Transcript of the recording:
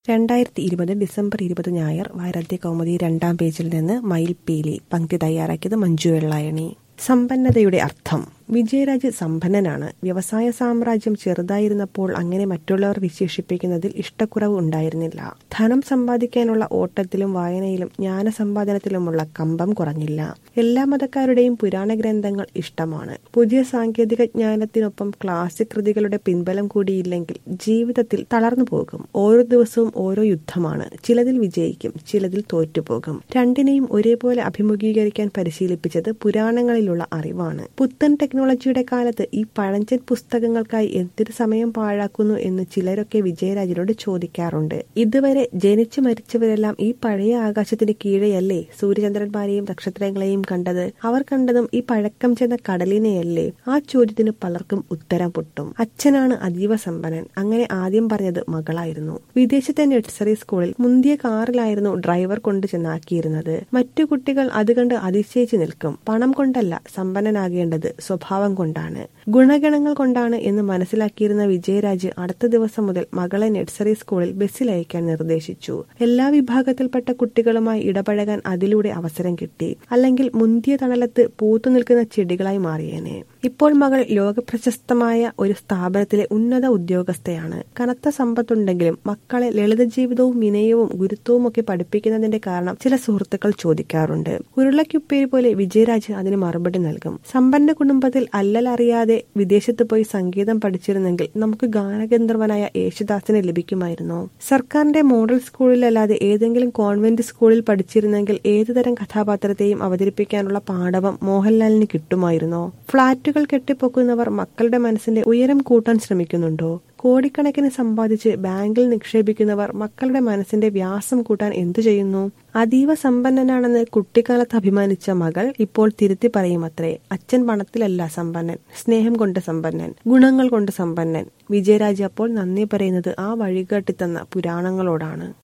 രണ്ടായിരത്തി ഇരുപത് ഡിസംബർ ഇരുപത് ഞായർ വാരാന്ത്യ കൗമുദി രണ്ടാം പേജിൽ നിന്ന് മയിൽ പീലി പങ്ക്തി തയ്യാറാക്കിയത് മഞ്ജു വെള്ളായണി സമ്പന്നതയുടെ അർത്ഥം വിജയരാജ് സമ്പന്നനാണ് വ്യവസായ സാമ്രാജ്യം ചെറുതായിരുന്നപ്പോൾ അങ്ങനെ മറ്റുള്ളവർ വിശേഷിപ്പിക്കുന്നതിൽ ഇഷ്ടക്കുറവ് ഉണ്ടായിരുന്നില്ല ധനം സമ്പാദിക്കാനുള്ള ഓട്ടത്തിലും വായനയിലും ജ്ഞാനസമ്പാദനത്തിലുമുള്ള കമ്പം കുറഞ്ഞില്ല എല്ലാ മതക്കാരുടെയും പുരാണ ഗ്രന്ഥങ്ങൾ ഇഷ്ടമാണ് പുതിയ സാങ്കേതിക ജ്ഞാനത്തിനൊപ്പം ക്ലാസിക് കൃതികളുടെ പിൻബലം കൂടിയില്ലെങ്കിൽ ജീവിതത്തിൽ തളർന്നു പോകും ഓരോ ദിവസവും ഓരോ യുദ്ധമാണ് ചിലതിൽ വിജയിക്കും ചിലതിൽ തോറ്റുപോകും രണ്ടിനെയും ഒരേപോലെ അഭിമുഖീകരിക്കാൻ പരിശീലിപ്പിച്ചത് പുരാണങ്ങളിലുള്ള അറിവാണ് പുത്തൻ ടെക്നോളജിയുടെ കാലത്ത് ഈ പഴഞ്ചൻ പുസ്തകങ്ങൾക്കായി എന്തൊരു സമയം പാഴാക്കുന്നു എന്ന് ചിലരൊക്കെ വിജയരാജിനോട് ചോദിക്കാറുണ്ട് ഇതുവരെ ജനിച്ചു മരിച്ചവരെല്ലാം ഈ പഴയ ആകാശത്തിന് കീഴെയല്ലേ സൂര്യചന്ദ്രന്മാരെയും നക്ഷത്രങ്ങളെയും കണ്ടത് അവർ കണ്ടതും ഈ പഴക്കം ചെന്ന കടലിനെയല്ലേ ആ ചോദ്യത്തിന് പലർക്കും ഉത്തരം പൊട്ടും അച്ഛനാണ് അതീവ സമ്പന്നൻ അങ്ങനെ ആദ്യം പറഞ്ഞത് മകളായിരുന്നു വിദേശത്തെ നഴ്സറി സ്കൂളിൽ മുന്തിയ കാറിലായിരുന്നു ഡ്രൈവർ കൊണ്ടു ചെന്നാക്കിയിരുന്നത് മറ്റു കുട്ടികൾ അത് കണ്ട് അതിശയിച്ചു നിൽക്കും പണം കൊണ്ടല്ല സമ്പന്നനാകേണ്ടത് സ്വഭാവം കൊണ്ടാണ് ഗുണഗണങ്ങൾ കൊണ്ടാണ് എന്ന് മനസ്സിലാക്കിയിരുന്ന വിജയരാജ് അടുത്ത ദിവസം മുതൽ മകളെ നഴ്സറി സ്കൂളിൽ ബസ്സിൽ അയക്കാൻ നിർദ്ദേശിച്ചു എല്ലാ വിഭാഗത്തിൽപ്പെട്ട കുട്ടികളുമായി ഇടപഴകാൻ അതിലൂടെ അവസരം കിട്ടി അല്ലെങ്കിൽ മുന്തിയ തണലത്ത് പൂത്തു നിൽക്കുന്ന ചെടികളായി മാറിയേനെ ഇപ്പോൾ മകൾ ലോകപ്രശസ്തമായ ഒരു സ്ഥാപനത്തിലെ ഉന്നത ഉദ്യോഗസ്ഥയാണ് കനത്ത സമ്പത്തുണ്ടെങ്കിലും മക്കളെ ലളിത ജീവിതവും വിനയവും ഗുരുത്വവും ഒക്കെ പഠിപ്പിക്കുന്നതിന്റെ കാരണം ചില സുഹൃത്തുക്കൾ ചോദിക്കാറുണ്ട് ഉരുളക്കുപ്പേരി പോലെ വിജയരാജ് അതിന് മറുപടി നൽകും സമ്പന്ന കുടുംബത്തിൽ അല്ലലറിയാതെ വിദേശത്ത് പോയി സംഗീതം പഠിച്ചിരുന്നെങ്കിൽ നമുക്ക് ഗാനഗന്ധർവനായ യേശുദാസിനെ ലഭിക്കുമായിരുന്നോ സർക്കാരിന്റെ മോഡൽ സ്കൂളിലല്ലാതെ ഏതെങ്കിലും കോൺവെന്റ് സ്കൂളിൽ പഠിച്ചിരുന്നെങ്കിൽ ഏതുതരം കഥാപാത്രത്തെയും അവതരിപ്പിക്കാനുള്ള പാഠവം മോഹൻലാലിന് കിട്ടുമായിരുന്നോ ഫ്ളാറ്റുകൾ കെട്ടിപ്പൊക്കുന്നവർ മക്കളുടെ മനസ്സിന്റെ ഉയരം കൂട്ടാൻ ശ്രമിക്കുന്നുണ്ടോ കോടിക്കണക്കിന് സമ്പാദിച്ച് ബാങ്കിൽ നിക്ഷേപിക്കുന്നവർ മക്കളുടെ മനസ്സിന്റെ വ്യാസം കൂട്ടാൻ എന്തു ചെയ്യുന്നു അതീവ സമ്പന്നനാണെന്ന് കുട്ടിക്കാലത്ത് അഭിമാനിച്ച മകൾ ഇപ്പോൾ തിരുത്തി പറയുമത്രേ അച്ഛൻ പണത്തിലല്ല സമ്പന്നൻ സ്നേഹം കൊണ്ട് സമ്പന്നൻ ഗുണങ്ങൾ കൊണ്ട് സമ്പന്നൻ വിജയരാജ് അപ്പോൾ നന്ദി പറയുന്നത് ആ വഴികാട്ടി തന്ന പുരാണങ്ങളോടാണ്